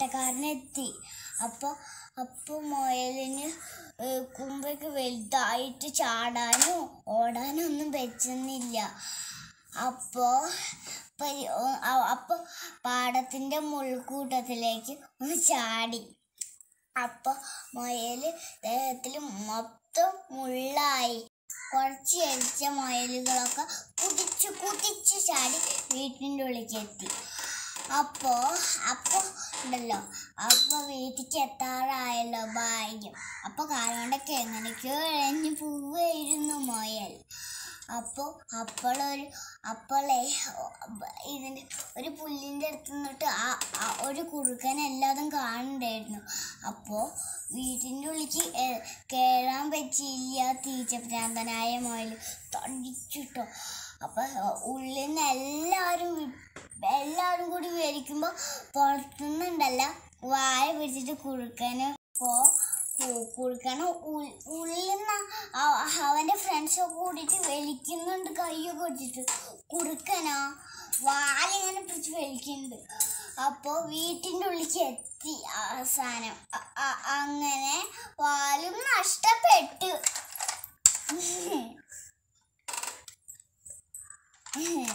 വേട്ടക്കാരനെത്തി അപ്പോൾ അപ്പോൾ മുയലിന് ഏഹ്, കുമ്പൊക്കെ വലുതായിട്ട് ചാടാനോ ഓടാനോ ഒന്നും പറ്റുന്നില്ല അപ്പോൾ അപ്പോൾ പാടത്തിൻ്റെ മുൾക്കൂട്ടത്തിലേക്ക് ഒന്ന് ചാടി അപ്പോൾ മുയൽ ദേഹത്തിൽ മൊത്തം മുള്ളായി കുറച്ച് എരിച്ച മുയലുകളൊക്കെ കുതിച്ചു കുതിച്ചു ചാടി വീട്ടിൻ്റെ ഉള്ളിലേക്ക് എത്തി അപ്പോ അപ്പൊ ഉണ്ടല്ലോ അപ്പൊ വീട്ടിലേക്ക് എത്താറായല്ലോ ഭാഗ്യം അപ്പൊ കാലുകൊണ്ടൊക്കെ എങ്ങനെയൊക്കെയോ ഇഴഞ്ഞു പോവായിരുന്നു മുയൽ അപ്പോൾ അപ്പോഴൊരു അപ്പോളേ ഇതിൻ്റെ ഒരു പുല്ലിൻ്റെ അടുത്ത് നിന്നിട്ട് ആ ആ ഒരു കുറുക്കൻ എല്ലാതും കാണണ്ടായിരുന്നു അപ്പോൾ വീട്ടിൻ്റെ ഉള്ളിക്ക് എ- കയറാൻ പറ്റിയില്ല തീറ്റഭ്രാന്തനായ മുയൽ തടിച്ചിട്ടോ അപ്പോൾ ഉള്ളിൽ നിന്ന് എല്ലാവരും വി- എല്ലാവരും കൂടി മേടിക്കുമ്പോൾ പുറത്തുനിന്നുണ്ടല്ല വായ പിടിച്ചിട്ട് കുറുക്കന് പോ കുറുക്കന് ഉള്ളിൽ നിന്ന് അവൻ്റെ ഫ്രണ്ട്സൊക്കെ കൂടിയിട്ട് വലിക്കുന്നുണ്ട് കൈയൊക്കെ വെച്ചിട്ട് കുറുക്കനാ വാലിങ്ങനെ പിടിച്ച് വലിക്കുന്നുണ്ട് അപ്പോൾ വീട്ടിൻ്റെ ഉള്ളിലേക്ക് എത്തി അവസാനം അ- അ- അങ്ങനെ വാലും നഷ്ടപ്പെട്ടു